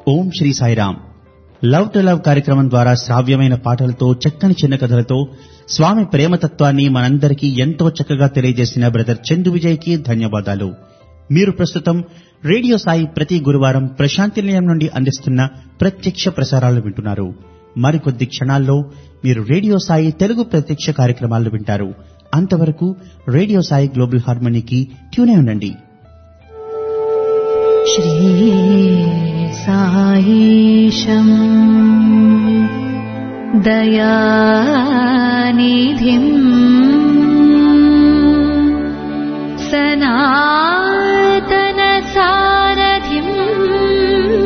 Om Sri Sairam love to love కార్యక్రమం ద్వారా శ్రావ్యమైన పాటలతో చక్కని చిన్న కథలతో స్వామి ప్రేమతత్వాన్ని మనందరికీ ఎంతో చక్కగా తెలియజేసిన బ్రదర్ చందు విజయ్కి ధన్యవాదాలు మీరు ప్రస్తుతం రేడియో సాయి ప్రతి గురువారం ప్రశాంతి నిలయం నుండి అందిస్తున్న ప్రత్యక్ష ప్రసారాలు వింటున్నారు మరికొద్ది క్షణాల్లో మీరు రేడియో సాయి తెలుగు ప్రత్యక్ష కార్యక్రమాలు వింటారు అంతవరకు రేడియో సాయి గ్లోబల్ హార్మనీకి ట్యూనే ఉండండి श्रीसायीशम् दयानिधिम् सनातनसारथिम्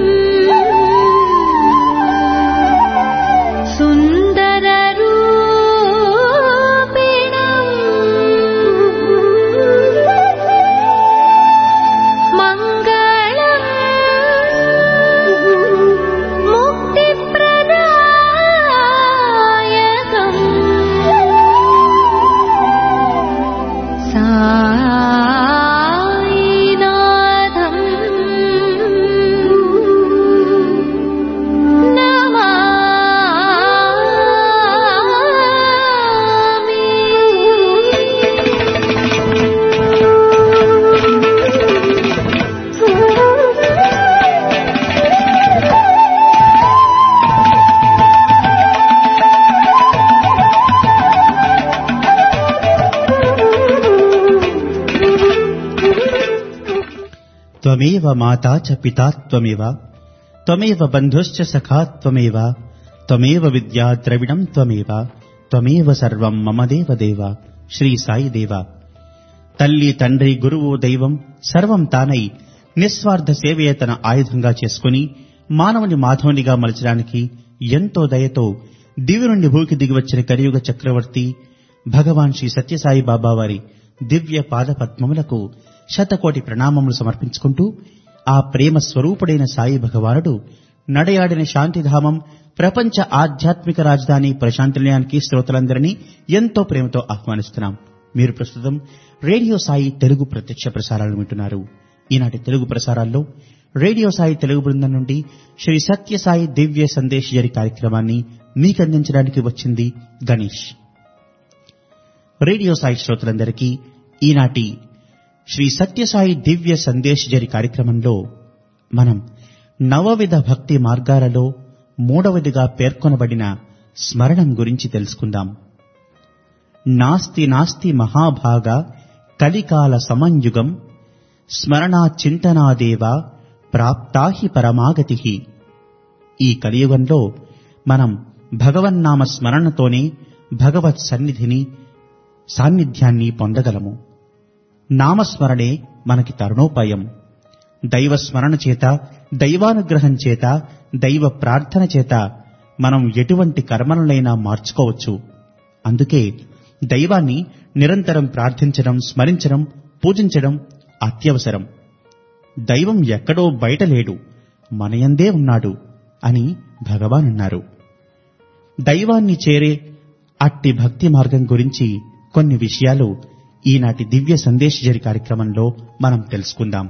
सुन्दररूपिणम् मङ्गलम् मुक्तिप्रदायकम् सायिनाथम् త్వమేవ మాతా చ పితా త్వమేవ త్వమేవ బంధుశ్చ సఖా త్వమేవ త్వమేవ విద్యా ద్రవిణం త్వమేవ త్వమేవ సర్వం మమ దేవ దేవ శ్రీ సాయి దేవ తల్లి తండ్రి గురువు దైవం సర్వం తానై నిస్వార్థ సేవే తన ఆయుధంగా చేసుకుని మానవుని మాధవునిగా మలచడానికి ఎంతో దయతో దివి నుండి భూకి దిగివచ్చిన కలియుగ చక్రవర్తి భగవాన్ శ్రీ సత్యసాయి బాబా వారి దివ్య పాద పద్మములకు శతకోటి ప్రణామములు సమర్పించుకుంటూ ఆ ప్రేమ స్వరూపుడైన సాయి భగవానుడు నడయాడిన శాంతిధామం ప్రపంచ ఆధ్యాత్మిక రాజధాని ప్రశాంతి నిలయానికి శ్రోతలందరినీ ఎంతో ప్రేమతో ఆహ్వానిస్తున్నాం మీరు ప్రస్తుతం రేడియో సాయి తెలుగు ప్రత్యక్ష ప్రసారాలు వింటున్నారు ఈనాటి తెలుగు ప్రసారాల్లో రేడియో సాయి తెలుగు బృందం నుండి శ్రీ సత్య సాయి దివ్య సందేశ్ జరి కార్యక్రమాన్ని మీకందించడానికి వచ్చింది గణేష్ రేడియో సాయి శ్రోతలందరికీ ఈనాటి శ్రీ సత్యసాయి దివ్య సందేశ్ జరి కార్యక్రమంలో మనం నవవిధ భక్తి మార్గాలలో మూడవదిగా పేర్కొనబడిన స్మరణం గురించి తెలుసుకుందాం నాస్తి నాస్తి మహాభాగ కలికాల సమంయుగం స్మరణా చింతనాదేవ ప్రాప్తాహి పరమాగతి ఈ కలియుగంలో మనం భగవన్నామ స్మరణతోనే భగవత్ సన్నిధిని సాన్నిధ్యాన్ని పొందగలము నామస్మరణే మనకి తరుణోపాయం దైవ స్మరణ చేత దైవానుగ్రహం చేత దైవ ప్రార్థన చేత మనం ఎటువంటి కర్మలనైనా మార్చుకోవచ్చు అందుకే దైవాన్ని నిరంతరం ప్రార్థించడం స్మరించడం పూజించడం అత్యవసరం దైవం ఎక్కడో బయట లేడు మనయందే ఉన్నాడు అని భగవాన్ అన్నారు దైవాన్ని చేరే అట్టి భక్తి మార్గం గురించి కొన్ని విషయాలు ఈనాటి దివ్య సందేశ్ జరి కార్యక్రమంలో మనం తెలుసుకుందాం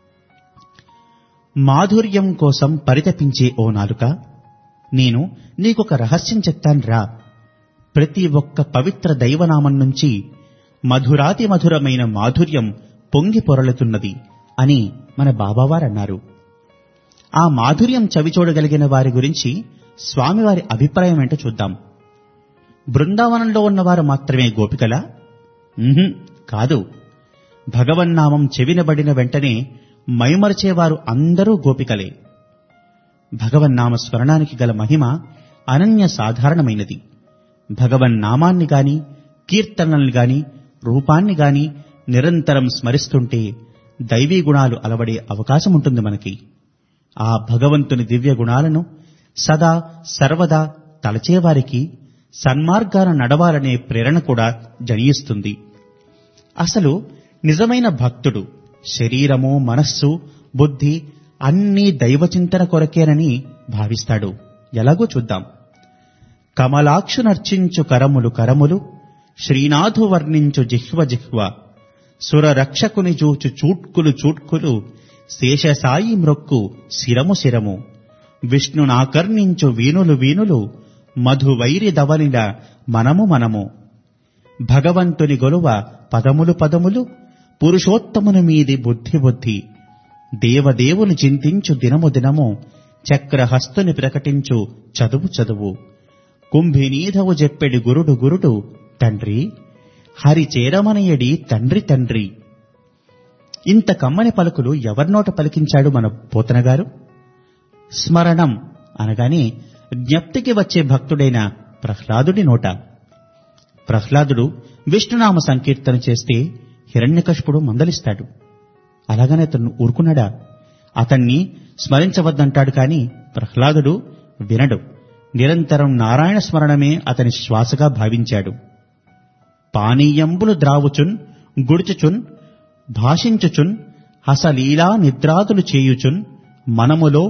మాధుర్యం కోసం పరితపించే ఓ నాలుక నేను నీకొక రహస్యం చెప్తాను రా ప్రతి ఒక్క పవిత్ర దైవనామం నుంచి మధురాతి మధురమైన మాధుర్యం పొంగి పొరలుతున్నది అని మన బాబావారన్నారు ఆ మాధుర్యం చవిచూడగలిగిన వారి గురించి స్వామివారి అభిప్రాయం ఏంటో చూద్దాం బృందావనంలో ఉన్నవారు మాత్రమే గోపికలా ఉహుం, కాదు భగవన్నామం చెవినబడిన వెంటనే మైమరచేవారు అందరూ గోపికలే భగవన్నామ స్మరణానికి గల మహిమ అనన్య సాధారణమైనది భగవన్నామాన్ని గాని కీర్తనల్ని గాని రూపాన్ని గాని నిరంతరం స్మరిస్తుంటే దైవీ గుణాలు అలవడే అవకాశం ఉంటుంది మనకి ఆ భగవంతుని దివ్య గుణాలను సదా సర్వదా తలచేవారికి సన్మార్గాన నడవాలనే ప్రేరణ కూడా జనియిస్తుంది అసలు నిజమైన భక్తుడు శరీరము మనస్సు బుద్ధి అన్నీ దైవచింతన కొరకేనని భావిస్తాడు ఎలాగో చూద్దాం కమలాక్షు నర్చించు కరములు కరములు శ్రీనాథు వర్ణించు జిహ్వ జిహ్వ సుర రక్షకుని చూచు చూట్కులు చూట్కులు శేషసాయి మ్రొక్కు శిరము శిరము విష్ణునాకర్ణించు వీనులు వీనులు మధువైరి దవనిల మనము మనము భగవంతుని గొలువ పదములు పదములు పురుషోత్తముని మీది బుద్ధి బుద్ధి దేవదేవుని చింతించు దినము దినము చక్రహస్తుని ప్రకటించు చదువు చదువు కుంభినీధవు చెప్పెడి గురుడు గురుడు తండ్రి హరి చేరమనయడి తండ్రి తండ్రి ఇంత కమ్మని పలుకులు ఎవరినోట పలికించాడు మన పోతనగారు స్మరణం అనగానే జ్ఞప్తికి వచ్చే భక్తుడైన ప్రహ్లాదుడి నోట ప్రహ్లాదుడు విష్ణునామ సంకీర్తన చేస్తే హిరణ్యకశిపుడు మందలిస్తాడు అలాగనే అతను ఊరుకున్నాడా అతన్ని స్మరించవద్దంటాడు కాని ప్రహ్లాదుడు వినడు నిరంతరం నారాయణ స్మరణమే అతని శ్వాసగా భావించాడు పానీయంబులు ద్రావుచున్ గుడుచుచున్ భాషించుచున్ హసలీలా నిద్రాదులు చేయుచున్ మనములో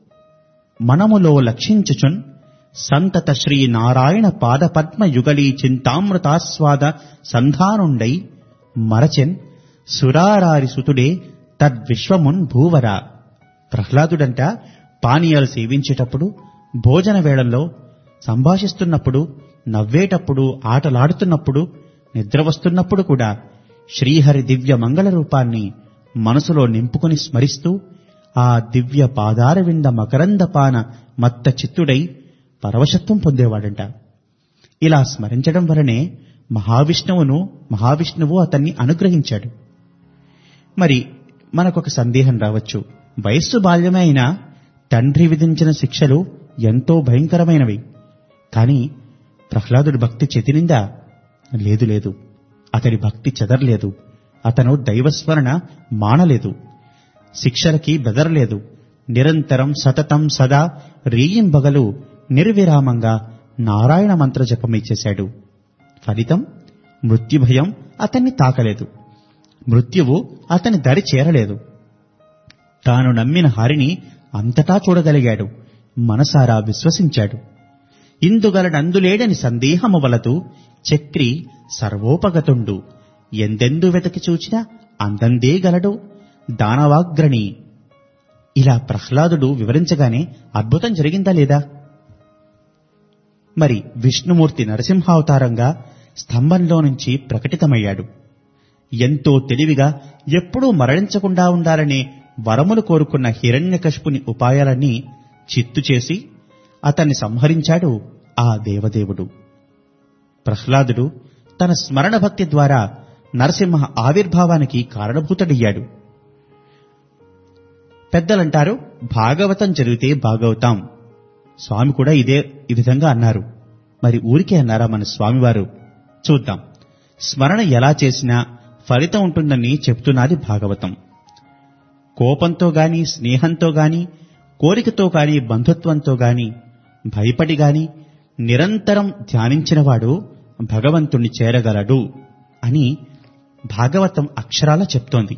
మనములో లక్షించుచున్ సంతత శ్రీ నారాయణ పాదపద్మ యుగళీ చింతామృతాస్వాద సంధానుండై మరచెన్ సురారారి సుతుడే తద్విశ్వమున్ భూవరా ప్రహ్లాదుడంట పానీయాలు సేవించేటప్పుడు భోజన వేళల్లో సంభాషిస్తున్నప్పుడు నవ్వేటప్పుడు ఆటలాడుతున్నప్పుడు నిద్ర వస్తున్నప్పుడు కూడా శ్రీహరి దివ్య మంగళ రూపాన్ని మనసులో నింపుకుని స్మరిస్తూ ఆ దివ్య పాదారవింద మకరందపాన మత్త చిత్తుడై పరవశత్వం పొందేవాడంట ఇలా స్మరించడం వలనే మహావిష్ణువును మహావిష్ణువు అతన్ని అనుగ్రహించాడు మరి మనకొక సందేహం రావచ్చు వయస్సు బాల్యమే అయినా తండ్రి విధించిన శిక్షలు ఎంతో భయంకరమైనవి కాని ప్రహ్లాదుడి భక్తి చెదిరిందా లేదు లేదు అతడి భక్తి చెదరలేదు అతను దైవస్మరణ మానలేదు శిక్షలకి బెదరలేదు నిరంతరం సతతం సదా రీయింబగలు నిర్విరామంగా నారాయణ మంత్ర జపమే చేశాడు ఫలితం మృత్యుభయం అతన్ని తాకలేదు మృత్యువు అతని దరి చేరలేదు తాను నమ్మిన హరిని అంతటా చూడగలిగాడు మనసారా విశ్వసించాడు ఇందుగలడందులేడని సందేహము వలదు చక్రి సర్వోపగతుండు ఎందెందు వెతకి చూచినా అందందే గలడు దానవాగ్రణి ఇలా ప్రహ్లాదుడు వివరించగానే అద్భుతం జరిగిందా లేదా మరి విష్ణుమూర్తి నరసింహావతారంగా స్తంభంలో నుంచి ప్రకటితమయ్యాడు ఎంతో తెలివిగా ఎప్పుడూ మరణించకుండా ఉండాలనే వరములు కోరుకున్న హిరణ్యకశిపుని ఉపాయాలన్నీ చిత్తు చేసి అతన్ని సంహరించాడు ఆ దేవదేవుడు ప్రహ్లాదుడు తన స్మరణ భక్తి ద్వారా నరసింహ ఆవిర్భావానికి కారణభూతుడయ్యాడు పెద్దలంటారు భాగవతం చదివితే భాగవతాం స్వామి కూడా ఇదే ఈ విధంగా అన్నారు మరి ఊరికే అన్నారా మన స్వామివారు చూద్దాం స్మరణ ఎలా చేసినా ఫలితం ఉంటుందని చెప్తున్నది భాగవతం కోపంతో గాని స్నేహంతో గాని కోరికతో గాని బంధుత్వంతో గాని భయపడి గాని నిరంతరం ధ్యానించినవాడు భగవంతుణ్ణి చేరగలడు అని భాగవతం అక్షరాల చెప్తోంది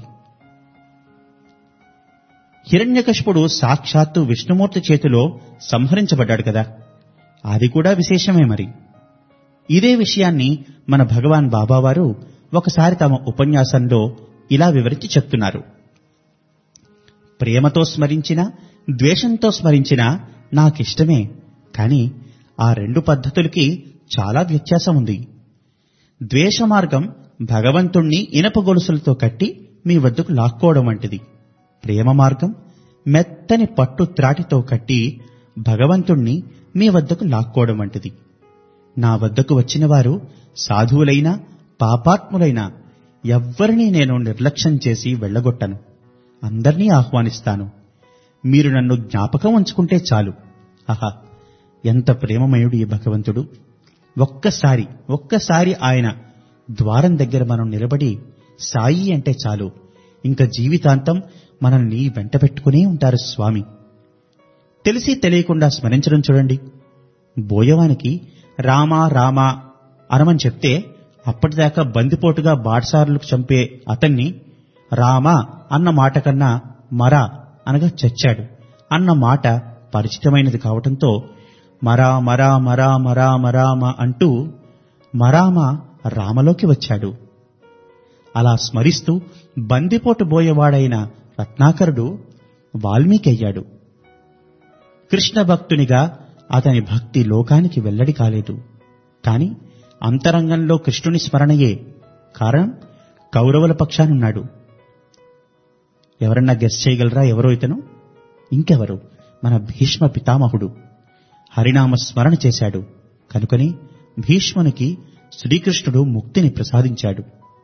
హిరణ్యకశిపుడు సాక్షాత్తు విష్ణుమూర్తి చేతిలో సంహరించబడ్డాడు కదా అది కూడా విశేషమే మరి ఇదే విషయాన్ని మన భగవాన్ బాబావారు ఒకసారి తమ ఉపన్యాసంలో ఇలా వివరించి చెప్తున్నారు ప్రేమతో స్మరించినా ద్వేషంతో స్మరించినా నాకిష్టమే కాని ఆ రెండు పద్ధతులకి చాలా వ్యత్యాసం ఉంది ద్వేష మార్గం భగవంతుణ్ణి ఇనప గొలుసులతో కట్టి మీ వద్దకు లాక్కోవడం వంటిది ప్రేమ మార్గం మెత్తని పట్టు త్రాటితో కట్టి భగవంతుణ్ణి మీ వద్దకు లాక్కోవడం వంటిది నా వద్దకు వచ్చిన వారు సాధువులైనా పాపాత్ములైనా ఎవ్వరినీ నేను నిర్లక్ష్యం చేసి వెళ్ళగొట్టను అందర్నీ ఆహ్వానిస్తాను మీరు నన్ను జ్ఞాపకం ఉంచుకుంటే చాలు ఆహా ఎంత ప్రేమమయుడు ఈ భగవంతుడు ఒక్కసారి ఒక్కసారి ఆయన ద్వారం దగ్గర మనం నిలబడి సాయి అంటే చాలు ఇంకా జీవితాంతం మనల్ని వెంట పెట్టుకునే ఉంటారు స్వామి తెలిసి తెలియకుండా స్మరించడం చూడండి బోయవానికి రామా రామా అనమని చెప్తే అప్పటిదాకా బందిపోటుగా బాడ్సారులకు చంపే అతన్ని రామా అన్న మాట కన్నా మరా అనగా చచ్చాడు అన్న మాట పరిచితమైనది కావటంతో మరా మరా మరా మరా మరామ అంటూ మరామ రామలోకి వచ్చాడు అలా స్మరిస్తూ బందిపోటు బోయేవాడైన రత్నాకరుడు వాల్మీకి అయ్యాడు కృష్ణ భక్తునిగా అతని భక్తి లోకానికి వెల్లడి కాలేదు కాని అంతరంగంలో కృష్ణుని స్మరణయే కారణం కౌరవుల పక్షానున్నాడు ఎవరన్నా గెస్ చేయగలరా ఎవరో ఇతను ఇంకెవరు మన భీష్మ పితామహుడు హరినామ స్మరణ చేశాడు కనుకని భీష్మునికి శ్రీకృష్ణుడు ముక్తిని ప్రసాదించాడు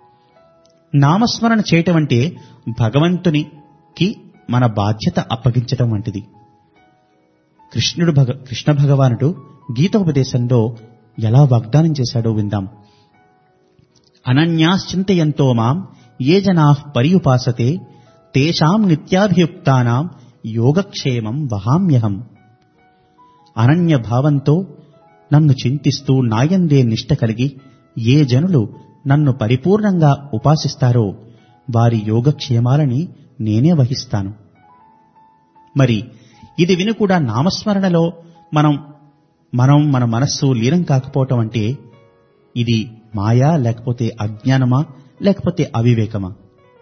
నామస్మరణ చేయటం అంటే భగవంతునికి మన బాధ్యత అప్పగించటం వంటిది కృష్ణుడు భగ కృష్ణ భగవానుడు గీతోపదేశంలో ఎలా వాగ్దానం చేశాడో విందాం అనన్యాశ్చింతయంతో మాం ఏ జనా పర్యుపాసతే తేషాం నిత్యాభియుక్తానాం యోగక్షేమం వహామ్యహం అనన్య భావంతో నన్ను చింతిస్తూ నాయందే నిష్ట కలిగి ఏ జనులు నన్ను పరిపూర్ణంగా ఉపాసిస్తారో వారి యోగక్షేమాలని నేనే వహిస్తాను మరి ఇది విని కూడా నామస్మరణలో మనం మనం మన మనస్సు లీనం కాకపోవటం అంటే ఇది మాయా లేకపోతే అజ్ఞానమా లేకపోతే అవివేకమా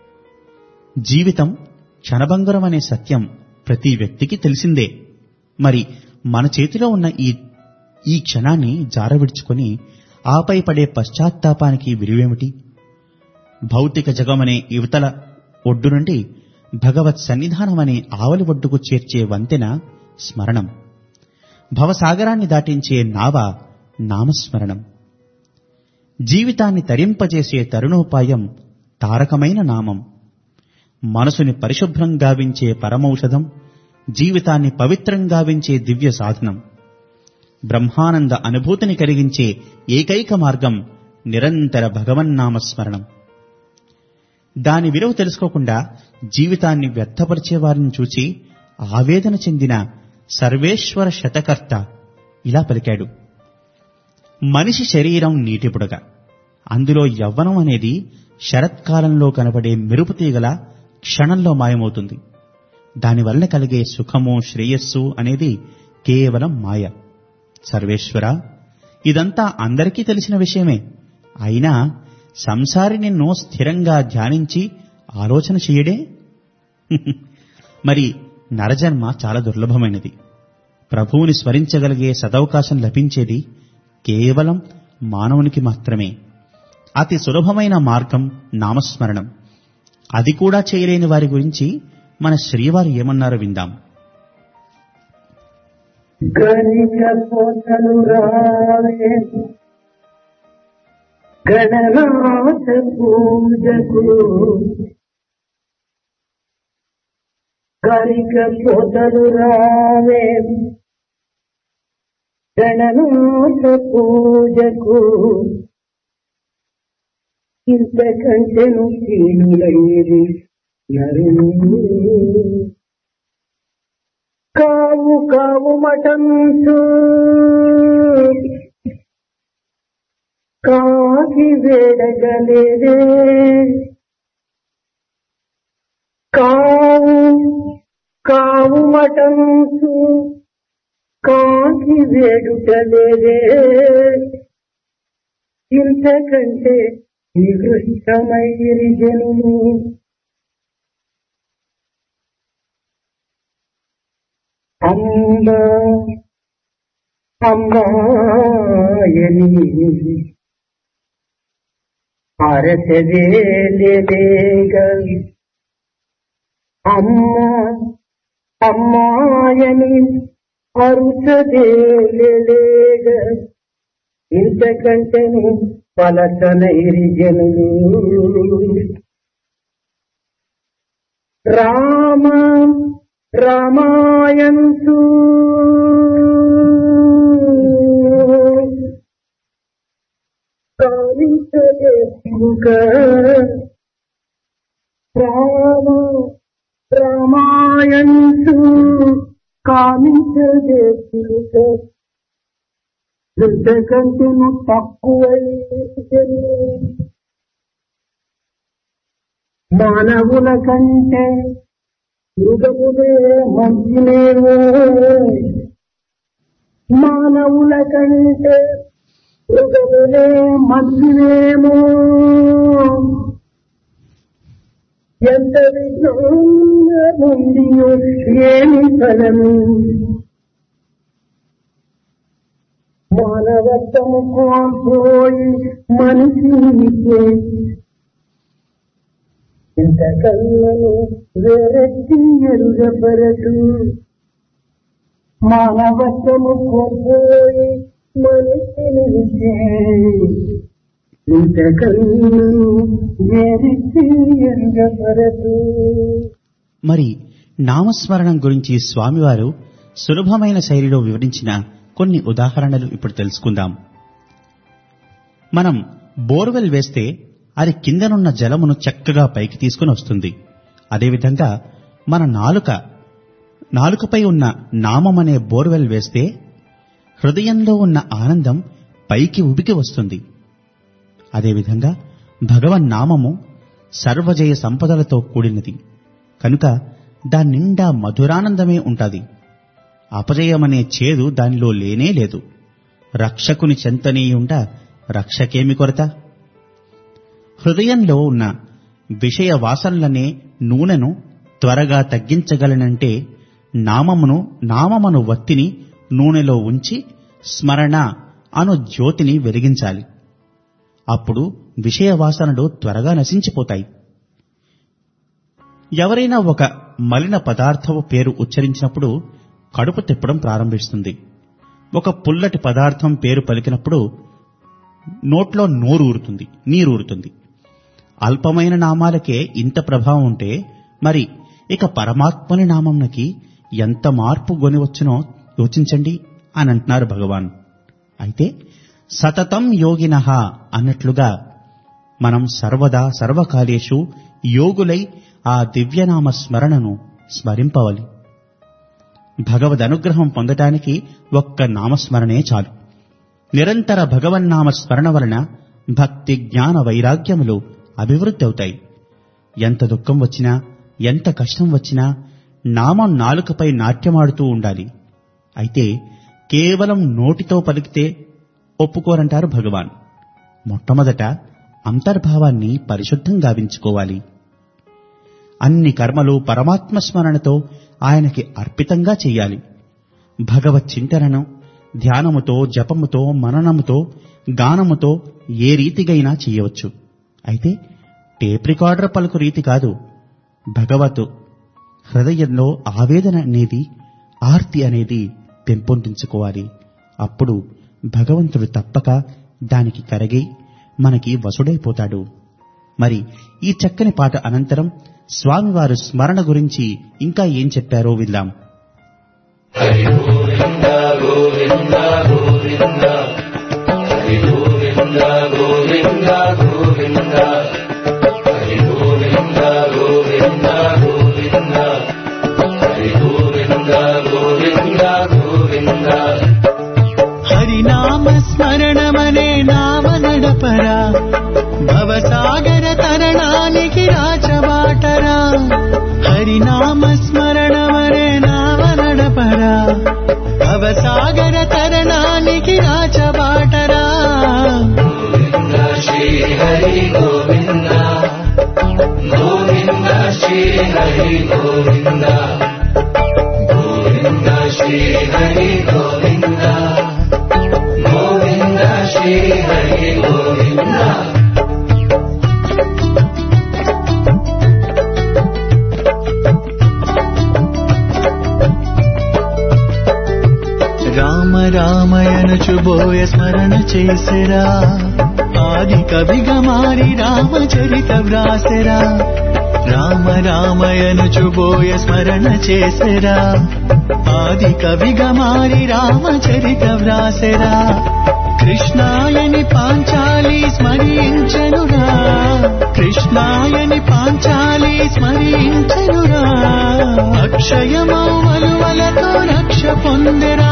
జీవితం క్షణభంగురం అనే సత్యం ప్రతి వ్యక్తికి తెలిసిందే మరి మన చేతిలో ఉన్న ఈ ఈ క్షణాన్ని జారవిడుచుకొని ఆపై పడే పశ్చాత్తాపానికి విలువేమిటి భౌతిక జగమనే యువతల ఒడ్డు నుండి భగవత్ సన్నిధానమనే ఆవలి ఒడ్డుకు చేర్చే వంతెన స్మరణం భవసాగరాన్ని దాటించే నావ నామస్మరణం జీవితాన్ని తరింపజేసే తరుణోపాయం తారకమైన నామం మనసుని పరిశుభ్రం గావించే పరమౌషధం జీవితాన్ని పవిత్రం గావించే దివ్య సాధనం బ్రహ్మానంద అనుభూతిని కలిగించే ఏకైక మార్గం నిరంతర భగవన్నామస్మరణం దాని విలువ తెలుసుకోకుండా జీవితాన్ని వ్యర్థపరిచే వారిని చూచి ఆవేదన చెందిన సర్వేశ్వర శతకర్త ఇలా పలికాడు మనిషి శరీరం నీటి బుడగ అందులో యవ్వనం అనేది శరత్కాలంలో కనబడే మెరుపు తీగల క్షణంలో మాయమవుతుంది దానివల్ల కలిగే సుఖము శ్రేయస్సు అనేది కేవలం మాయ సర్వేశ్వర ఇదంతా అందరికీ తెలిసిన విషయమే అయినా సంసారి నిన్ను స్థిరంగా ధ్యానించి ఆలోచన చెయ్యడే మరి నరజన్మ చాలా దుర్లభమైనది ప్రభువుని స్మరించగలిగే సదవకాశం లభించేది కేవలం మానవునికి మాత్రమే అతి సులభమైన మార్గం నామస్మరణం అది కూడా చేయలేని వారి గురించి మన శ్రీవారు ఏమన్నారో విందాం గణిత పోతలు రావే గణనాథ పూజకు గరిక పోతలు రావే గణనాథ పూజకు ఇంతకంటెను కీనులైరి నరుని కావు కావు మటంసు కాకి వేడగలేదే కావు కావు మటంసు కాకి వేడుటలేదే ఇంతకంటే నికృష్టమైరి జనులు అంబ అంబాయని అరసవేలేగ అమ్మ అమ్మాయని అరుసదేలేగ ఇంతకంటేను పలసనైరి జనులు రామ రామాయంసు కావించలేక రామ రామాయంసు కామించలేక ఇంతకంటేను తక్కువై మానవుల కంటే మృగములే మంచినేమో మానవుల కంటే మృగములే మంచినేమో ఎంత విజ్ఞానంగా ఉంది ఏమి ఫలము మానవత్వము కోల్పోయి మనిషిని చేసి ఇంతకల్లను వేరెత్తి ఎరుగబరటు మానవత్వము కోల్పోయి మనిషిని చేసి ఇంతకల్లను వేరెత్తి ఎరుగబరటు మరి నామస్మరణం గురించి స్వామివారు సులభమైన శైలిలో వివరించిన కొన్ని ఉదాహరణలు ఇప్పుడు తెలుసుకుందాం మనం బోర్వెల్ వేస్తే అది కిందనున్న జలమును చక్కగా పైకి తీసుకుని వస్తుంది అదేవిధంగా మన నాలుక నాలుకపై ఉన్న నామమనే బోర్వెల్ వేస్తే హృదయంలో ఉన్న ఆనందం పైకి ఉబికి వస్తుంది అదేవిధంగా భగవన్నామము సర్వజయ సంపదలతో కూడినది కనుక దాని నిండా మధురానందమే ఉంటది అపజయమనే చేదు దానిలో లేనే లేదు రక్షకుని చెంతనీయుండ రక్షకేమి కొరత హృదయంలో ఉన్న విషయ వాసనలనే నూనెను త్వరగా తగ్గించగలనంటే నామమును నామమును వత్తిని నూనెలో ఉంచి స్మరణ అను జ్యోతిని వెలిగించాలి అప్పుడు విషయ వాసనలు త్వరగా నశించిపోతాయి ఎవరైనా ఒక మలిన పదార్థము పేరు ఉచ్చరించినప్పుడు కడుపు తిప్పడం ప్రారంభిస్తుంది ఒక పుల్లటి పదార్థం పేరు పలికినప్పుడు నోట్లో నోరు ఊరుతుంది నీరు ఊరుతుంది అల్పమైన నామాలకే ఇంత ప్రభావం ఉంటే మరి ఇక పరమాత్మని నామంనకి ఎంత మార్పు గొనివచ్చునో యోచించండి అని అంటున్నారు భగవాన్ అయితే సతతం యోగినః అన్నట్లుగా మనం సర్వదా సర్వకాలేషు యోగులై ఆ దివ్యనామ స్మరణను స్మరింపవాలి భగవద్ అనుగ్రహం పొందటానికి ఒక్క నామస్మరణే చాలు నిరంతర భగవన్నామ స్మరణ వలన భక్తి జ్ఞాన వైరాగ్యములు అభివృద్ధి అవుతాయి ఎంత దుఃఖం వచ్చినా ఎంత కష్టం వచ్చినా నామం నాలుకపై నాట్యమాడుతూ ఉండాలి అయితే కేవలం నోటితో పలికితే ఒప్పుకోరంటారు భగవాన్ మొట్టమొదట అంతర్భావాన్ని పరిశుద్ధం గావించుకోవాలి అన్ని కర్మలు పరమాత్మ స్మరణతో ఆయనకి అర్పితంగా చెయ్యాలి భగవత్ చింతనను ధ్యానముతో జపముతో మననముతో గానముతో ఏ రీతిగైనా చెయ్యవచ్చు అయితే టేప్ రికార్డర్ పలుకు రీతి కాదు భగవత్ హృదయంలో ఆవేదన అనేది ఆర్తి అనేది పెంపొందించుకోవాలి అప్పుడు భగవంతుడు తప్పక దానికి కరగి మనకి వసుడైపోతాడు మరి ఈ చక్కని పాట అనంతరం స్వామివారు స్మరణ గురించి ఇంకా ఏం చెప్పారో విందాం హరినామ స్మరణమనే నామ నడపరా భవసాగర తరణానికి రాచబాటరా హరినామ స్మరణమనే నామ నడపరా భవసాగర తరణానికి రాచబాటరా రామ రామయనుచు బోయ స్మరణ చేసిరా ఆది కవిగా మారి రామచరిత వ్రాసెరా రామ రామయనుచు బోయ స్మరణ చేసిరా ఆది కవిగా మారి రామచరిత వ్రాసెరా కృష్ణాయని పాంచాలి స్మరించనురా కృష్ణాయని పాంచాలి స్మరించనురా అక్షయమౌ వలువలతో రక్ష పొందెరా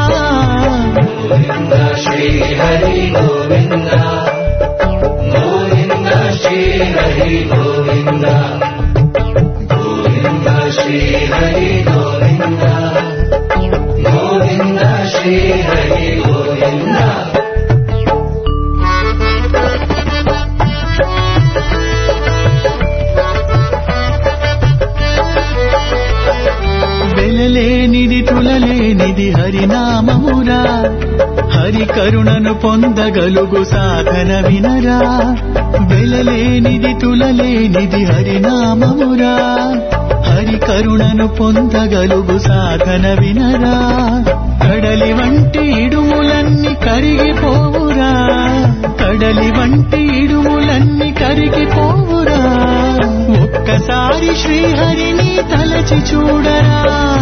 వెలలేనిది తులలేనిది హరినామమురా హరి కరుణను పొందగలుగు సాధన వినరా వెలలేనిది తులలేనిది హరినామమురా హరి కరుణను పొందగలుగు సాధన వినరా కడలి వంటి ఇడుములన్నీ కరిగిపోవురా కడలి వంటి ఇడుములన్నీ కరిగిపోవురా ఒక్కసారి శ్రీహరిని తలచి చూడరా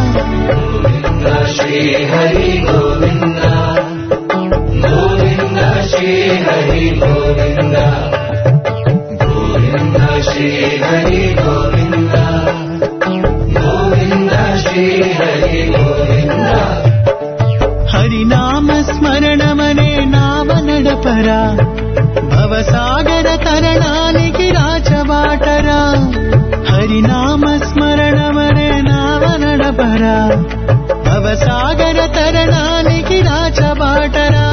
హరినామ స్మరణమనే నావ నడపరా భవసాగర తరణానికి రాచబాటరా హరినామ స్మరణమనే నావ నడపరా భవసాగర తరణానికి రాచబాటరా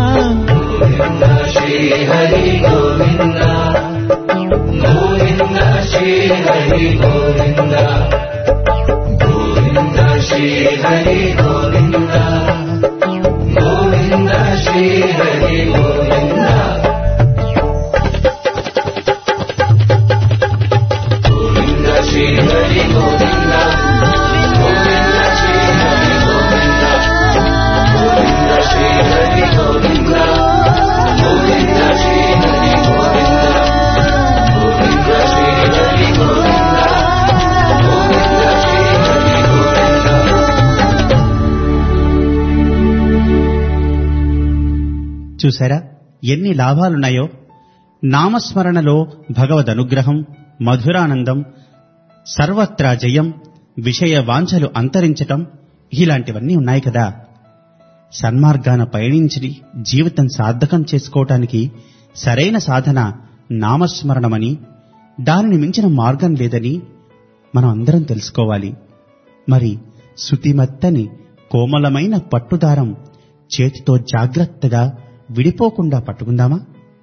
చూశారా ఎన్ని లాభాలున్నాయో నామస్మరణలో భగవద్ అనుగ్రహం మధురానందం సర్వత్రా జయం విషయ వాంఛలు అంతరించటం ఇలాంటివన్నీ ఉన్నాయి కదా సన్మార్గాన పయనించి జీవితం సార్థకం చేసుకోవటానికి సరైన సాధన నామస్మరణమని దానిని మించిన మార్గం లేదని మనం అందరం తెలుసుకోవాలి మరి శుతిమత్తని కోమలమైన పట్టుదారం చేతితో జాగ్రత్తగా విడిపోకుండా పట్టుకుందామా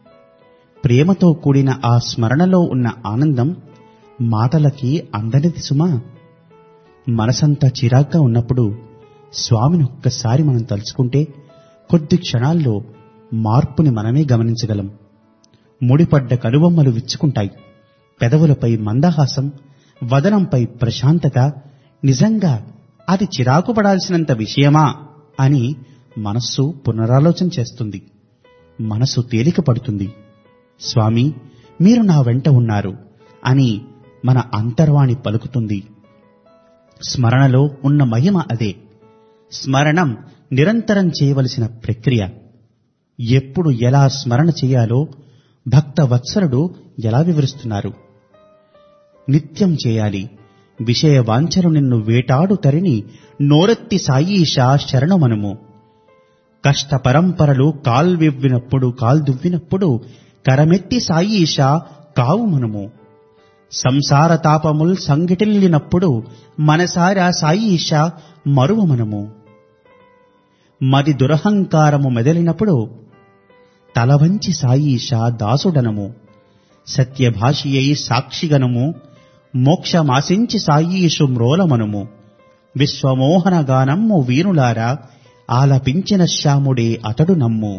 ప్రేమతో కూడిన ఆ స్మరణలో ఉన్న ఆనందం మాటలకి అందనిది సుమా మనసంతా చిరాగ్గా ఉన్నప్పుడు స్వామిని ఒక్కసారి మనం తలుచుకుంటే కొద్ది క్షణాల్లో మార్పుని మనమే గమనించగలం ముడిపడ్డ కనుబొమ్మలు విచ్చుకుంటాయి పెదవులపై మందహాసం వదనంపై ప్రశాంతత నిజంగా అది చిరాకు పడాల్సినంత విషయమా అని మనస్సు పునరాలోచన చేస్తుంది మనసు తేలిక పడుతుంది స్వామి మీరు నా వెంట ఉన్నారు అని మన అంతర్వాణి పలుకుతుంది స్మరణలో ఉన్న మహిమ అదే స్మరణం నిరంతరం చేయవలసిన ప్రక్రియ ఎప్పుడు ఎలా స్మరణ చేయాలో భక్త వత్సలుడు ఎలా వివరిస్తున్నారు నిత్యం చేయాలి విషయ వాంఛలు నిన్ను వేటాడు తరిని నోరెత్తి సాయీషా శరణమనుము కష్ట పరంపరలు కాల్వివ్వినప్పుడు కాల్దువ్వినప్పుడు కరమెత్తి సాయీషా కావు మనము సంసార తాపముల్ సంగిటిల్లినప్పుడు మనసారా సాయీషా మరువ మనము మది దురహంకారము మెదలినప్పుడు తలవంచి సాయీషా దాసుడనము సత్యభాషియై సాక్షిగనము మోక్షమాశించి సాయీషు మ్రోలమనుము విశ్వమోహన గానమ్ము వీరులారా ఆలపించిన శ్యాముడే అతడు నమ్ము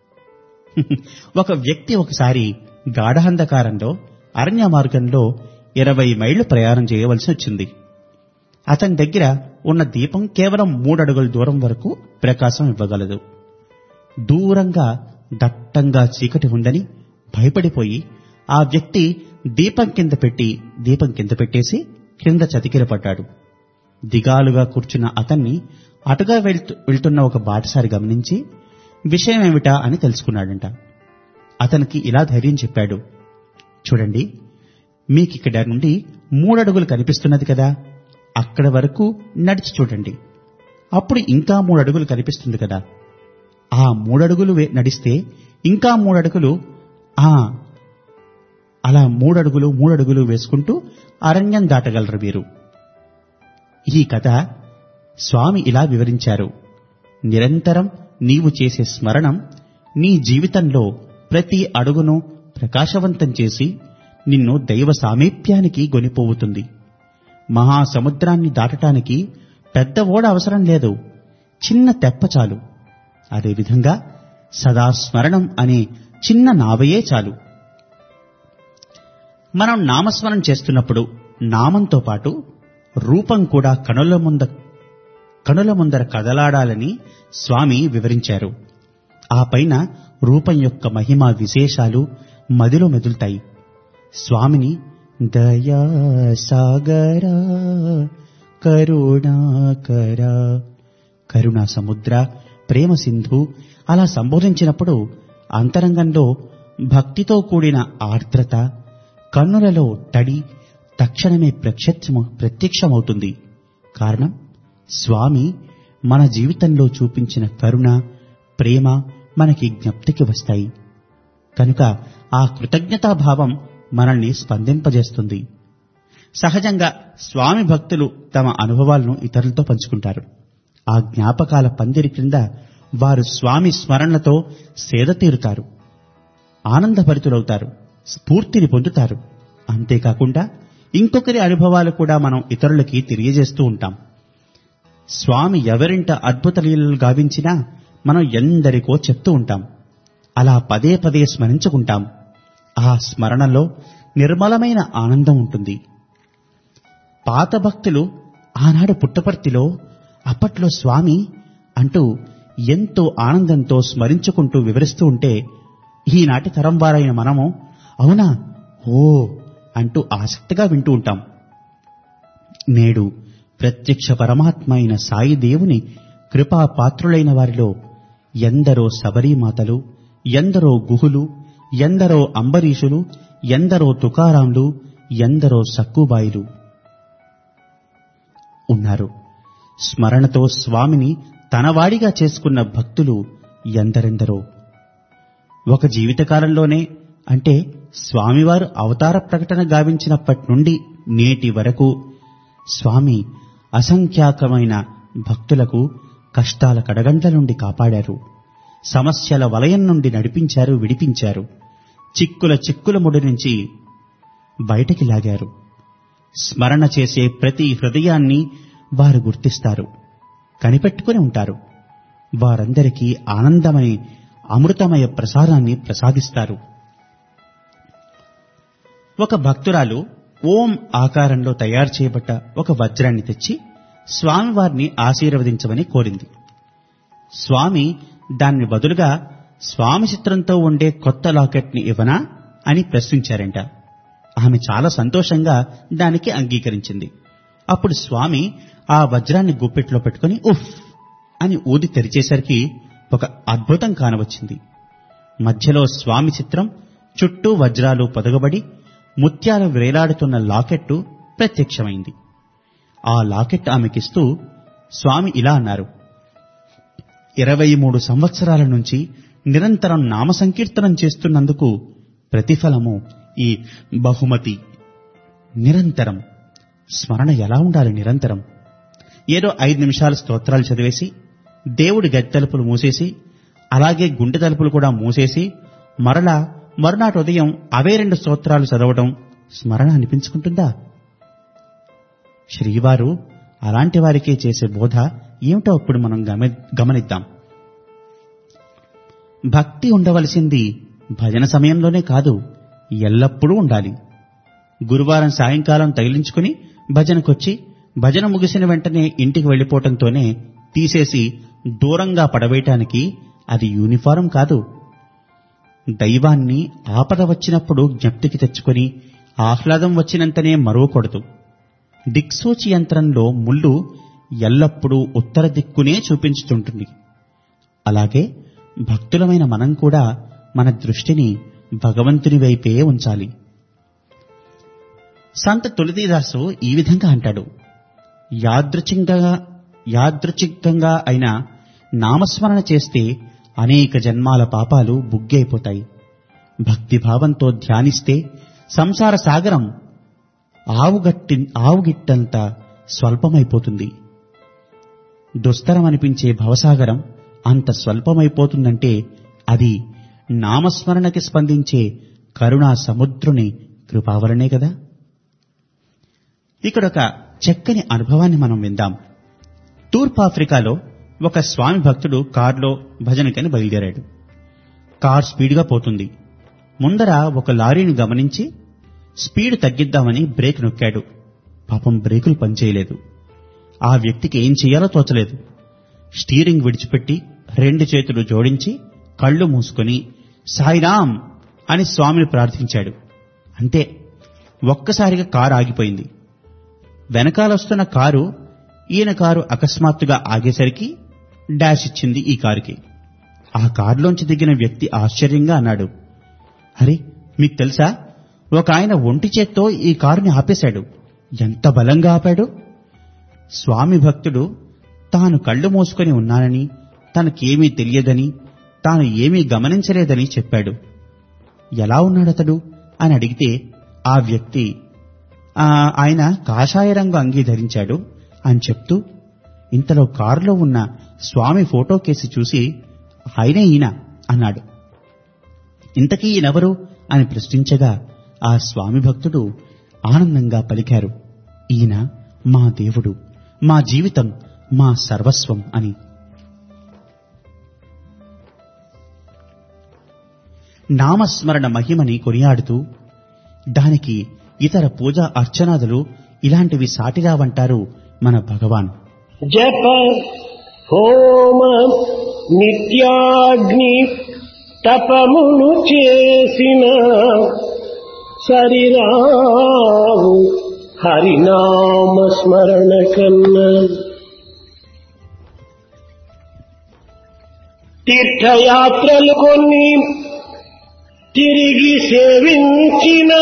ఒక వ్యక్తి ఒకసారి గాఢహంధకారంలో అరణ్య మార్గంలో ఇరవై మైళ్లు ప్రయాణం చేయవలసి వచ్చింది అతని దగ్గర ఉన్న దీపం కేవలం మూడడుగుల దూరం వరకు ప్రకాశం ఇవ్వగలదు దూరంగా దట్టంగా చీకటి ఉందని భయపడిపోయి ఆ వ్యక్తి దీపం కింద పెట్టి దీపం కింద పెట్టేసి క్రింద చతికిల పడ్డాడు దిగాలుగా కూర్చున్న అతన్ని అటుగా వెళ్తు వెళ్తున్న ఒక బాటసారి గమనించి విషయం ఏమిటా అని తెలుసుకున్నాడంట అతనికి ఇలా ధైర్యం చెప్పాడు చూడండి మీకిక్కడ నుండి మూడడుగులు కనిపిస్తున్నది కదా అక్కడ వరకు నడిచి చూడండి అప్పుడు ఇంకా మూడడుగులు కనిపిస్తుంది కదా ఆ మూడడుగులు వే- నడిస్తే ఇంకా మూడడుగులు ఆ అలా మూడడుగులు మూడడుగులు వేసుకుంటూ అరణ్యం దాటగలరు వీరు ఈ కథ స్వామి ఇలా వివరించారు నిరంతరం నీవు చేసే స్మరణం నీ జీవితంలో ప్రతి అడుగును ప్రకాశవంతం చేసి నిన్ను దైవ సామీప్యానికి గొనిపోవుతుంది మహాసముద్రాన్ని దాటటానికి పెద్ద ఓడ అవసరం లేదు చిన్న తెప్ప చాలు అదేవిధంగా సదా స్మరణం అనే చిన్న నావయే చాలు మనం నామస్మరణ చేస్తున్నప్పుడు నామంతో పాటు రూపం కూడా కనుల ముంద కనుల ముందర కదలాడాలని స్వామి వివరించారు ఆ పైన రూపం యొక్క మహిమ విశేషాలు మదిలో మెదులుతాయి స్వామిని దయా సాగర కరుణాకర కరుణా సముద్ర ప్రేమ సింధు అలా సంబోధించినప్పుడు అంతరంగంలో భక్తితో కూడిన ఆర్ద్రత కన్నులలో తడి తక్షణమే ప్రత్యక్షమ ప్రత్యక్షమవుతుంది కారణం స్వామి మన జీవితంలో చూపించిన కరుణ ప్రేమ మనకి జ్ఞప్తికి వస్తాయి కనుక ఆ కృతజ్ఞతాభావం మనల్ని స్పందింపజేస్తుంది సహజంగా స్వామి భక్తులు తమ అనుభవాలను ఇతరులతో పంచుకుంటారు ఆ జ్ఞాపకాల పందిరి క్రింద వారు స్వామి స్మరణలతో సేద తీరుతారు ఆనందభరితులవుతారు స్ఫూర్తిని పొందుతారు అంతేకాకుండా ఇంకొకరి అనుభవాలు కూడా మనం ఇతరులకి తెలియజేస్తూ ఉంటాం స్వామి ఎవరింట అద్భుత లీలలు గావించినా మనం ఎందరికో చెప్తూ ఉంటాం అలా పదే పదే స్మరించుకుంటాం ఆ స్మరణలో నిర్మలమైన ఆనందం ఉంటుంది పాత భక్తులు ఆనాడు పుట్టపర్తిలో అప్పట్లో స్వామి అంటూ ఎంతో ఆనందంతో స్మరించుకుంటూ వివరిస్తూ ఉంటే ఈనాటి తరం వారైన మనము అవునా ఓ అంటూ ఆసక్తిగా వింటూ ఉంటాం నేడు ప్రత్యక్ష పరమాత్మ అయిన సాయి దేవుని కృపా పాత్రులైన వారిలో ఎందరో శబరీమాతలు ఎందరో గుహులు ఎందరో అంబరీషులు ఎందరో తుకారాంలు ఎందరో సక్కుబాయిలు ఉన్నారు స్మరణతో స్వామిని తనవాడిగా చేసుకున్న భక్తులు ఎందరెందరో ఒక జీవితకాలంలోనే అంటే స్వామివారు అవతార ప్రకటన గావించినప్పటి నుండి నేటి వరకు స్వామి అసంఖ్యాకమైన భక్తులకు కష్టాల కడగండ్ల నుండి కాపాడారు సమస్యల వలయం నుండి నడిపించారు విడిపించారు చిక్కుల చిక్కుల ముడి నుంచి బయటికి లాగారు స్మరణ చేసే ప్రతి హృదయాన్ని వారు గుర్తిస్తారు కనిపెట్టుకుని ఉంటారు వారందరికీ ఆనందమయ అమృతమయ ప్రసాదాన్ని ప్రసాదిస్తారు ఒక భక్తురాలు ఓం ఆకారంలో తయారు చేయబడ్డ ఒక వజ్రాన్ని తెచ్చి స్వామివారిని ఆశీర్వదించమని కోరింది స్వామి దాన్ని బదులుగా స్వామి చిత్రంతో ఉండే కొత్త లాకెట్ని ఇవ్వనా అని ప్రశ్నించారంట ఆమె చాలా సంతోషంగా దానికి అంగీకరించింది అప్పుడు స్వామి ఆ వజ్రాన్ని గుప్పెట్లో పెట్టుకుని ఉఫ్ అని ఊది తెరిచేసరికి ఒక అద్భుతం కానవచ్చింది మధ్యలో స్వామి చిత్రం చుట్టూ వజ్రాలు పొదగబడి ముత్యాలు వేలాడుతున్న లాకెట్టు ప్రత్యక్షమైంది ఆ లాకెట్ ఆమెకిస్తూ స్వామి ఇలా అన్నారు ఇరవై మూడు సంవత్సరాల నుంచి నిరంతరం నామ సంకీర్తనం చేస్తున్నందుకు ప్రతిఫలము ఈ బహుమతి నిరంతరం స్మరణ ఎలా ఉండాలి నిరంతరం ఏదో ఐదు నిమిషాలు స్తోత్రాలు చదివేసి దేవుడి గది తలుపులు మూసేసి అలాగే గుండె తలుపులు కూడా మూసేసి మరలా మరునాటి ఉదయం అవే రెండు స్తోత్రాలు చదవడం స్మరణ అనిపించుకుంటుందా శ్రీవారు అలాంటి వారికే చేసే బోధ ఏమిటో ఇప్పుడు మనం గమ గమనిద్దాం భక్తి ఉండవలసింది భజన సమయంలోనే కాదు ఎల్లప్పుడూ ఉండాలి గురువారం సాయంకాలం తగిలించుకుని భజనకొచ్చి భజన ముగిసిన వెంటనే ఇంటికి వెళ్ళిపోవటంతోనే తీసేసి దూరంగా పడవేయటానికి అది యూనిఫారం కాదు దైవాన్ని ఆపద వచ్చినప్పుడు జ్ఞప్తికి తెచ్చుకొని ఆహ్లాదం వచ్చినంతనే మరవకూడదు దిక్సూచి యంత్రంలో ముళ్ళు ఎల్లప్పుడూ ఉత్తర దిక్కునే చూపించుతుంటుంది అలాగే భక్తులమైన మనం కూడా మన దృష్టిని భగవంతుని వైపే ఉంచాలి సంత తులసీదాసు ఈ విధంగా అంటాడు యాదృచ్ఛికంగా యాదృచ్ఛికంగా అయిన నామస్మరణ చేస్తే అనేక జన్మాల పాపాలు బుగ్గైపోతాయి భక్తిభావంతో ధ్యానిస్తే సంసార సాగరం ఆవుగట్టి ఆవుగిట్టంత స్వల్పమైపోతుంది దుస్తరమనిపించే భవసాగరం అంత స్వల్పమైపోతుందంటే అది నామస్మరణకి స్పందించే కరుణా సముద్రుని కృపావలనే కదా ఇక్కడొక చక్కని అనుభవాన్ని మనం విందాం తూర్పు ఆఫ్రికాలో ఒక స్వామి భక్తుడు కారులో భజనకని బయలుదేరాడు కార్ స్పీడ్గా పోతుంది ముందర ఒక లారీని గమనించి స్పీడ్ తగ్గిద్దామని బ్రేక్ నొక్కాడు పాపం బ్రేకులు పనిచేయలేదు ఆ వ్యక్తికి ఏం చేయాలో తోచలేదు స్టీరింగ్ విడిచిపెట్టి రెండు చేతులు జోడించి కళ్ళు మూసుకొని సాయిరామ్ అని స్వామిని ప్రార్థించాడు అంతే ఒక్కసారిగా కారు ఆగిపోయింది వెనకాలొస్తున్న కారు ఈయన కారు అకస్మాత్తుగా ఆగేసరికి డాష్ ఇచ్చింది ఈ కారుకి ఆ కారులోంచి దిగిన వ్యక్తి ఆశ్చర్యంగా అన్నాడు అరే మీకు తెలుసా ఒక ఆయన ఒంటి చేత్తో ఈ కారుని ఆపేశాడు ఎంత బలంగా ఆపాడు స్వామి భక్తుడు తాను కళ్ళు మూసుకొని ఉన్నానని తనకేమీ తెలియదని తాను ఏమీ గమనించలేదని చెప్పాడు ఎలా ఉన్నాడతడు అని అడిగితే ఆ వ్యక్తి "ఆ, ఆయన కాషాయ రంగు అంగీ ధరించాడు అని చెప్తూ ఇంతలో కారులో ఉన్న స్వామి ఫోటో కేసి చూసి ఆయనే ఈయన అన్నాడు ఇంతకీ ఈయనెవరు అని ప్రశ్నించగా ఆ స్వామి భక్తుడు ఆనందంగా పలికారు ఈయన మా దేవుడు మా జీవితం మా సర్వస్వం అని నామస్మరణ మహిమని కొనియాడుతూ దానికి ఇతర పూజా అర్చనాదులు ఇలాంటివి సాటిరావంటారు మన భగవాన్ జప హోమ నిత్యాగ్ని తపమును చేసిన సరిరావు హరినామ స్మరణ కన్నా తీర్థయాత్రలు కొన్ని తిరిగి సేవించిన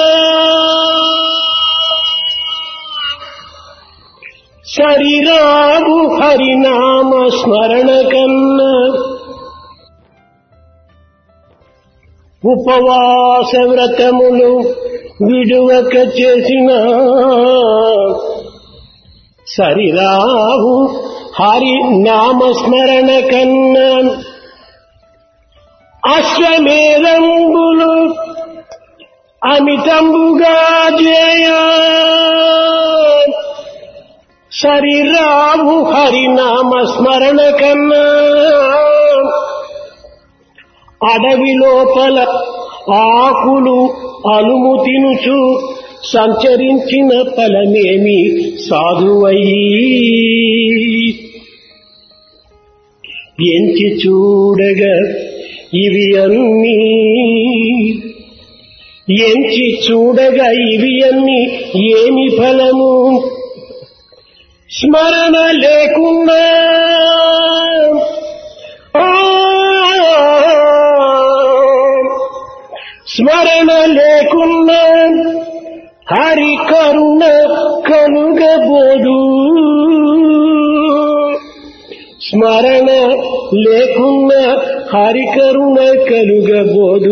సరిరావు హరినామ స్మరణ కన్నా ఉపవాస వ్రతములు విడువక చేసిన సరిరావు హరి నామస్మరణ కన్నా అశ్వమేధంబులు అమితంబుగా జయ సరిరావు హరినామ స్మరణ కన్నా అడవి లోపల ఆకులు అలుము తినుచు సంచరించిన ఫలమేమి సాధువయ్యి ఎంచి చూడగా ఇవి అన్నీ ఎంచి చూడగా ఇవి అన్ని ఏమి ఫలము స్మరణ లేకుండా ఆ, స్మరణ లేకుండా హరి కరుణ కలుగబోదు స్మరణ లేకున్నా హరి కరుణ కలుగబోదు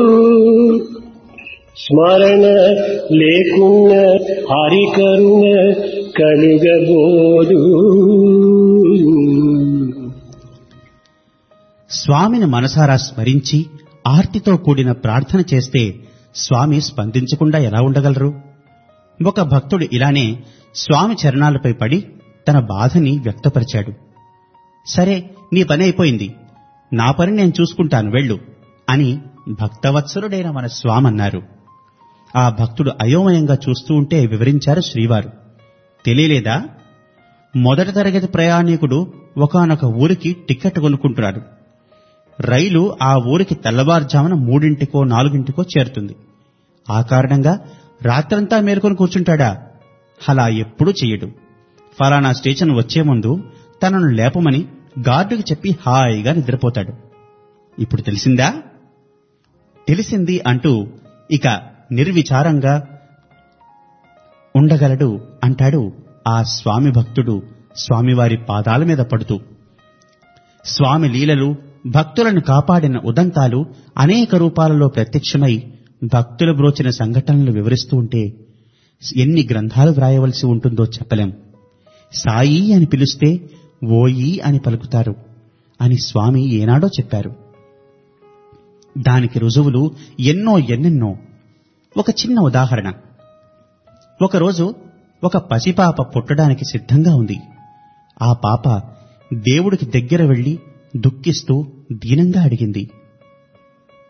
స్మరణ లేకున్నా హరి కరుణ కలుగబోదు స్వామిని మనసారా స్మరించి ఆర్తితో కూడిన ప్రార్థన చేస్తే స్వామి స్పందించకుండా ఎలా ఉండగలరు ఒక భక్తుడు ఇలానే స్వామి చరణాలపై పడి తన బాధని వ్యక్తపరిచాడు సరే నీ పని అయిపోయింది నా పని నేను చూసుకుంటాను వెళ్ళు అని భక్తవత్సరుడైన మన స్వామి అన్నారు ఆ భక్తుడు అయోమయంగా చూస్తూ ఉంటే వివరించారు శ్రీవారు తెలియలేదా మొదటి తరగతి ప్రయాణికుడు ఒకానొక ఊరికి టికెట్ కొనుక్కుంటున్నాడు రైలు ఆ ఊరికి తెల్లవారుజామున మూడింటికో నాలుగింటికో చేరుతుంది ఆ కారణంగా రాత్రంతా మేల్కొని కూర్చుంటాడా అలా ఎప్పుడూ చెయ్యడు ఫలానా స్టేషన్ వచ్చే ముందు తనను లేపమని గార్డుకి చెప్పి హాయిగా నిద్రపోతాడు ఇప్పుడు తెలిసిందా తెలిసింది అంటూ ఇక నిర్విచారంగా ఉండగలడు అంటాడు ఆ స్వామి భక్తుడు స్వామివారి పాదాల మీద పడుతూ స్వామి లీలలు భక్తులను కాపాడిన ఉదంతాలు అనేక రూపాలలో ప్రత్యక్షమై భక్తులు బ్రోచిన సంఘటనలు వివరిస్తూ ఉంటే ఎన్ని గ్రంథాలు వ్రాయవలసి ఉంటుందో చెప్పలేం సాయి అని పిలిస్తే ఓయి అని పలుకుతారు అని స్వామి ఏనాడో చెప్పారు దానికి రుజువులు ఎన్నో ఎన్నెన్నో ఒక చిన్న ఉదాహరణ ఒకరోజు ఒక పసిపాప పుట్టడానికి సిద్ధంగా ఉంది ఆ పాప దేవుడికి దగ్గర వెళ్లి దుఃఖిస్తూ దీనంగా అడిగింది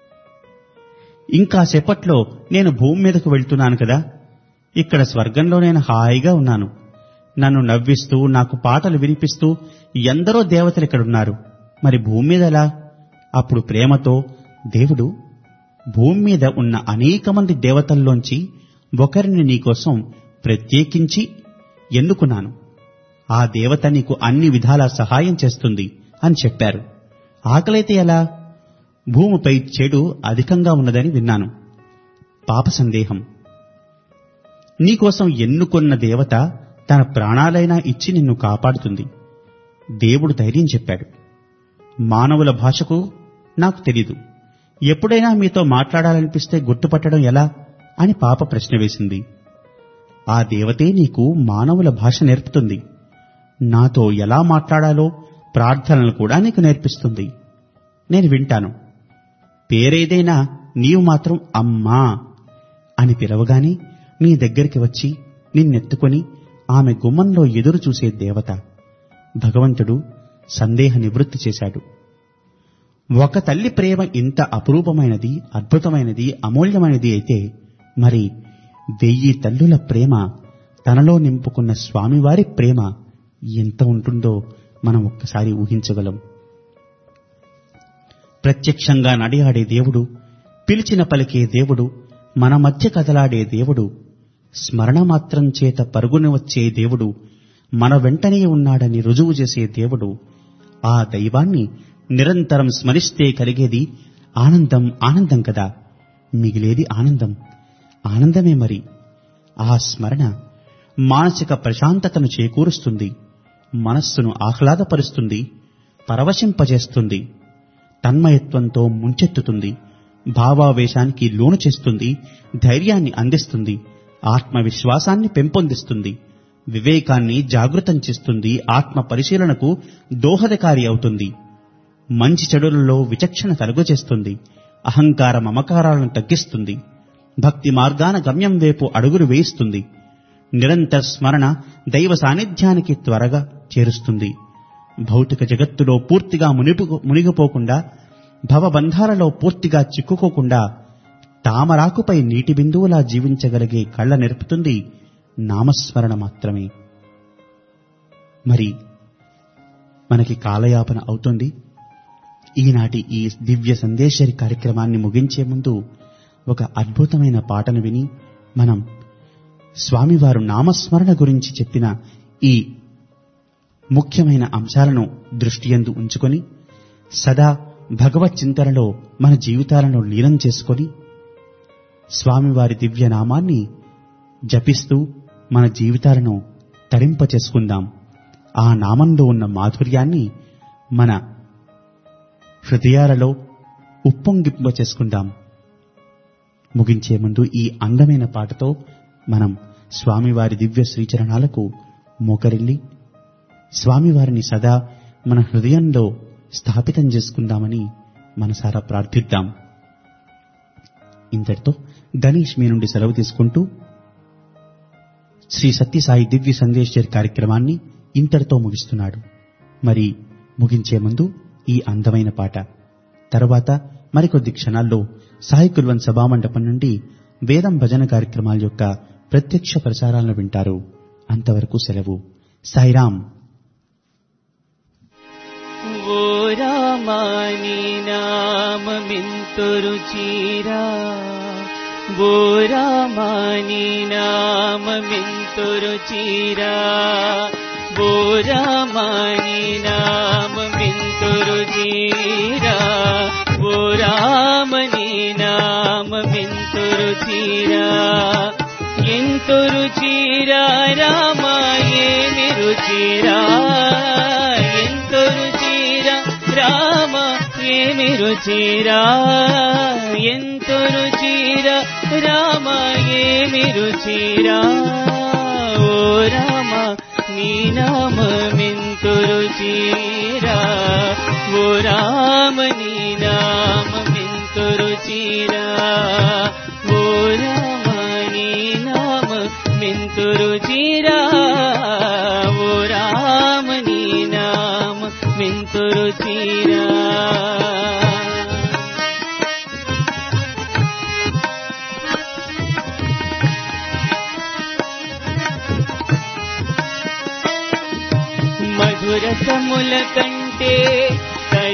ఇంకా సేపట్లో నేను భూమి మీదకు వెళ్తున్నాను కదా ఇక్కడ స్వర్గంలో నేను హాయిగా ఉన్నాను నన్ను నవ్విస్తూ నాకు పాటలు వినిపిస్తూ ఎందరో దేవతలు ఇక్కడున్నారు మరి భూమి మీద ఎలా అప్పుడు ప్రేమతో దేవుడు భూమి మీద ఉన్న అనేక మంది దేవతల్లోంచి ఒకరిని నీకోసం ప్రత్యేకించి ఎన్నుకున్నాను ఆ దేవత నీకు అన్ని విధాలా సహాయం చేస్తుంది అని చెప్పారు ఆకలైతే ఎలా భూమిపై చెడు అధికంగా ఉన్నదని విన్నాను పాప సందేహం నీకోసం ఎన్నుకున్న దేవత తన ప్రాణాలైనా ఇచ్చి నిన్ను కాపాడుతుంది దేవుడు ధైర్యం చెప్పాడు మానవుల భాషకు నాకు తెలీదు ఎప్పుడైనా మీతో మాట్లాడాలనిపిస్తే గుర్తుపట్టడం ఎలా అని పాప ప్రశ్న వేసింది ఆ దేవతే నీకు మానవుల భాష నేర్పుతుంది నాతో ఎలా మాట్లాడాలో ప్రార్థనలు కూడా నీకు నేర్పిస్తుంది నేను వింటాను పేరేదైనా నీవు మాత్రం అమ్మా అని పిలవగానే నీ దగ్గరికి వచ్చి నిన్నెత్తుకొని ఆమె గుమ్మంలో ఎదురు చూసే దేవత భగవంతుడు సందేహ నివృత్తి చేశాడు ఒక తల్లి ప్రేమ ఇంత అపురూపమైనది అద్భుతమైనది అమూల్యమైనది అయితే మరి వెయ్యి తల్లుల ప్రేమ తనలో నింపుకున్న స్వామివారి ప్రేమ ఎంత ఉంటుందో మనం ఒక్కసారి ఊహించగలం ప్రత్యక్షంగా నడియాడే దేవుడు పిలిచిన పలికే దేవుడు మన మధ్య కదలాడే దేవుడు స్మరణ మాత్రం చేత పరుగున వచ్చే దేవుడు మన వెంటనే ఉన్నాడని రుజువు చేసే దేవుడు ఆ దైవాన్ని నిరంతరం స్మరిస్తే కలిగేది ఆనందం ఆనందం కదా మిగిలేది ఆనందం ఆనందమే మరి ఆ స్మరణ మానసిక ప్రశాంతతను చేకూరుస్తుంది మనస్సును ఆహ్లాదపరుస్తుంది పరవశింపజేస్తుంది తన్మయత్వంతో ముంచెత్తుతుంది భావావేశానికి లోను చేస్తుంది ధైర్యాన్ని అందిస్తుంది ఆత్మవిశ్వాసాన్ని పెంపొందిస్తుంది వివేకాన్ని జాగృతం చేస్తుంది ఆత్మ పరిశీలనకు దోహదకారి అవుతుంది మంచి చెడులలో విచక్షణ కలుగజేస్తుంది అహంకార మమకారాలను తగ్గిస్తుంది భక్తి మార్గాన గమ్యం వైపు అడుగులు వేయిస్తుంది నిరంతర స్మరణ దైవ సాన్నిధ్యానికి త్వరగా చేరుస్తుంది భౌతిక జగత్తులో పూర్తిగా మునిపు మునిగిపోకుండా భవబంధాలలో పూర్తిగా చిక్కుకోకుండా తామరాకుపై నీటి బిందువులా జీవించగలిగే కళ్ళ నేర్పుతుంది నామస్మరణ మాత్రమే మరి మనకి కాలయాపన అవుతుంది ఈనాటి ఈ దివ్య సందేశరి కార్యక్రమాన్ని ముగించే ముందు ఒక అద్భుతమైన పాటను విని మనం స్వామివారు నామస్మరణ గురించి చెప్పిన ఈ ముఖ్యమైన అంశాలను దృష్టియందు ఉంచుకొని సదా భగవత్ చింతనలో మన జీవితాలను లీనం చేసుకొని స్వామివారి దివ్య నామాన్ని జపిస్తూ మన జీవితాలను తరింప చేసుకుందాం ఆ నామంలో ఉన్న మాధుర్యాన్ని మన హృదయాలలో ఉప్పొంగింప చేసుకుందాం ముగించే ముందు ఈ అందమైన పాటతో మనం స్వామివారి దివ్య శ్రీచరణాలకు మోకరిల్లి స్వామివారిని సదా మన హృదయంలో స్థాపితం చేసుకుందామని మనసారా ప్రార్థిద్దాం ఇంతటితో గణేష్ మీ నుండి సెలవు తీసుకుంటూ శ్రీ సత్యసాయి దివ్య సందేశ్వరి కార్యక్రమాన్ని ఇంతటితో ముగిస్తున్నాడు మరి ముగించే ముందు ఈ అందమైన పాట తరువాత మరికొద్ది క్షణాల్లో సాయి కుల్వన్ సభామండపం నుండి వేదం భజన కార్యక్రమాల యొక్క ప్రత్యక్ష ప్రసారాలను వింటారు అంతవరకు సెలవు సాయిరాం ఓ రామాని నామమింతురు చీరా ఓ రామాని నామమింతురు చీరా ఓ రామాని నామమింతురు చీరా ఓ రామని నామమింతురు చీరా ఎంతురు చీరా రామ ఏమి రుచిరా ఎంతురు చీరా రామ ఏమి రుచిరా ఎంతురు చీరా రామ ఏమి రుచిరా ఓ రామ నీ నామమెంతురు చీరా ఓ రామ నీ నామమెంతురు చీరా ఓ రామ నీ నామ మెంతురు చీరా ఓ రామ నీ నామ మెంతురు చీరా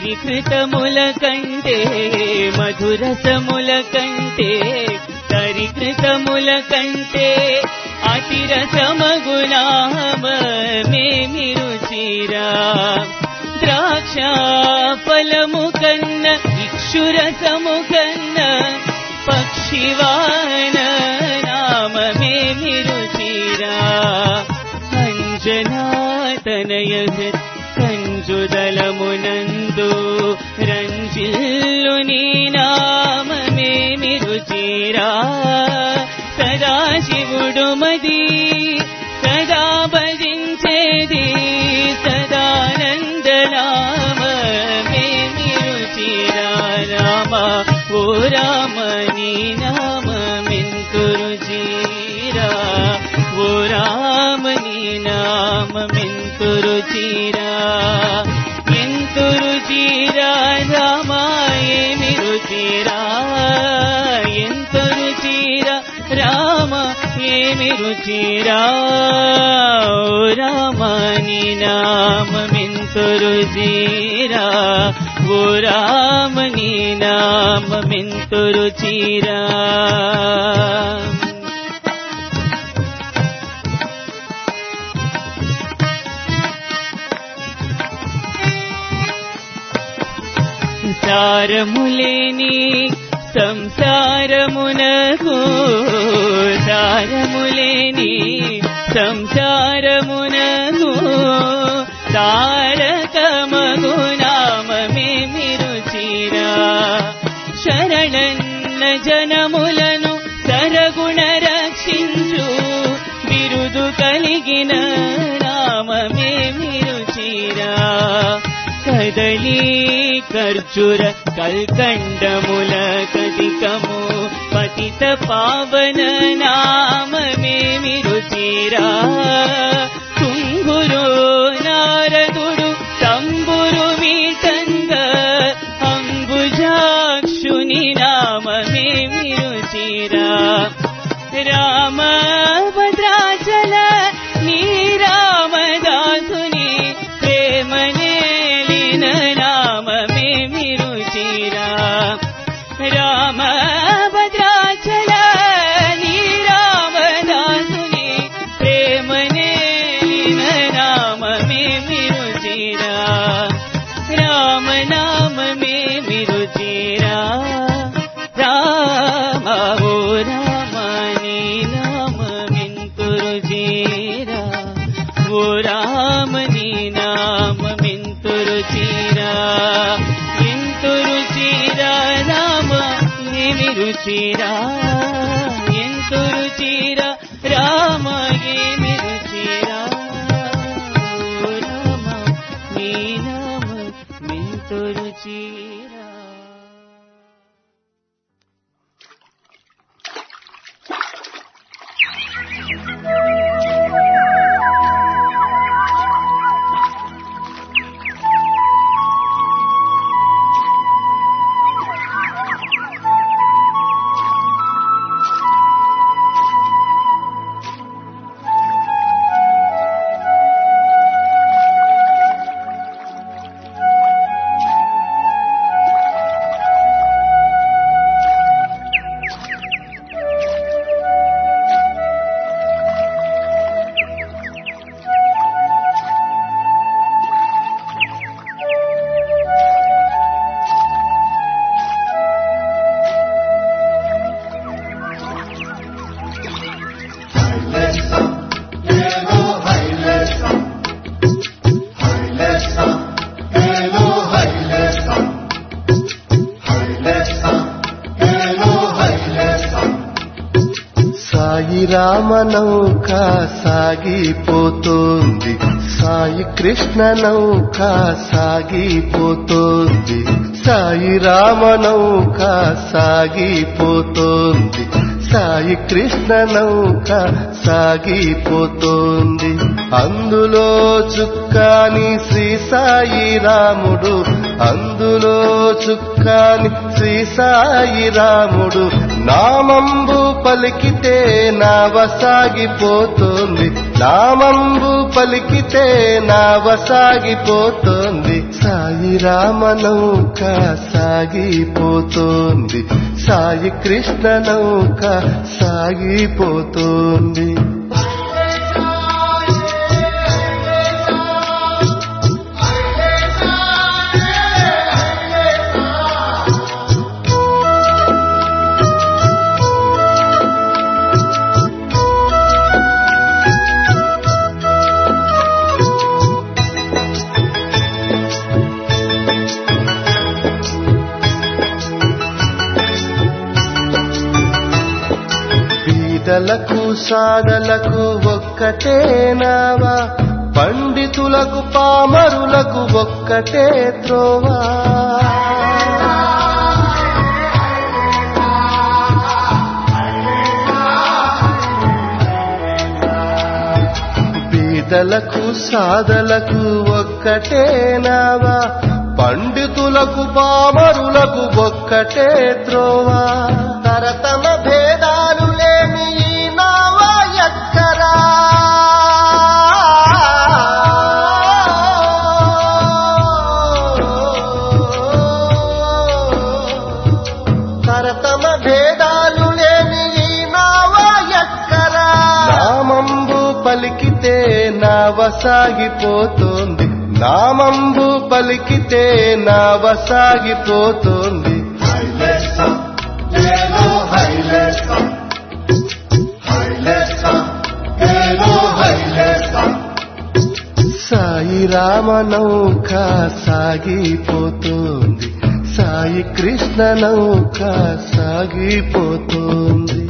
హరికృతముల కంటే మధురసముల కంటే హరికృతముల కంటే అతిరసమగుణామేమి రుచిరా ద్రాక్ష ఫలము కన్న ఇక్షురసము కన్న పక్షివాన నామమేమి రుచిరా అంజనాతనయ కంజుదలమునందు రంజిల్లు నీ నామమేమి రుచిరా సదాశివుడు మది సదా భజించేది సదానందనామేమి రుచిరా రామ ఓ రామ నీ నామెంతు రుచిరా ఓ రామ నీ నామెంతు రుచిరా ఎంతు రుచిరా రామ ఏమి రుచిరా ఎంతు రుచిరా రామ ఏమి రుచిరా ఓ రామ నీ నామెంతు రుచిరా ఓ రామ నీ నామెంతు రుచిరా సారములేని సంసారమునకు సారములేని సంసారమునకు తారకమగు నామమేమి రుచిరా శరణన్న జనములను సరగుణ రక్షించు బిరుదు కలిగిన నామమేమి రుచిరా కదలి ఖర్జుర కల్కండముల కదికము పతిత పావన నామమేమి రుచిరా తుంగురు నారదుడు తంబురు మీటంగ అంబుజాక్షుని నామమేమి రుచిరా రామ భద్రాచల నీ రామదాసుని ప్రేమనేలిన నామమేమి రుచిరా రామ భద్రాచల నీ రామదాసుని ప్రేమనేలిన నామమేమి రుచిరా రామ నామమేమి రుచిరా రామ ఓ రామ నీ నామమెంతు రుచిరా ఓ రామ నీ నామమెంతు రుచిరా ఎంతు రుచిరా రామ ఏమి రుచిరా ఎంతు రుచిరా రామ ఏమి రుచిరా ఓ రామ నీ నామమెంతు రుచిరా సాయి రామనౌక సాగిపోతోంది సాయి కృష్ణ నౌక సాగిపోతోంది సాయి రామనౌక సాగిపోతోంది సాయి కృష్ణ నౌక సాగిపోతోంది అందులో చుక్కాని శ్రీ సాయి రాముడు అందులో చుక్కాని శ్రీ సాయి రాముడు నామంబు పలికితే నావ సాగిపోతోంది నామంబు పలికితే నావ సాగిపోతోంది సాయి రామ నౌక సాగిపోతోంది సాయి కృష్ణ నౌక సాగిపోతోంది బీదలకు సాదలకు ఒక్కటే నావా పండితులకు పామరులకు ఒక్కటే త్రోవా బీదలకు సాదలకు ఒక్కటే నావా పండితులకు పామరులకు ఒక్కటే త్రోవా తరతమ భేదాలు లేని ఈ నావా ఎక్కరా తరతమ భేదాలు లేని ఈ నావా ఎక్కరా నామంబు పలికితే నావ సాగిపోతోంది నామంబు పలికితే నావ సాగిపోతోంది సాయి రామ నౌక సాగిపోతోంది సాయి కృష్ణ నౌక సాగిపోతోంది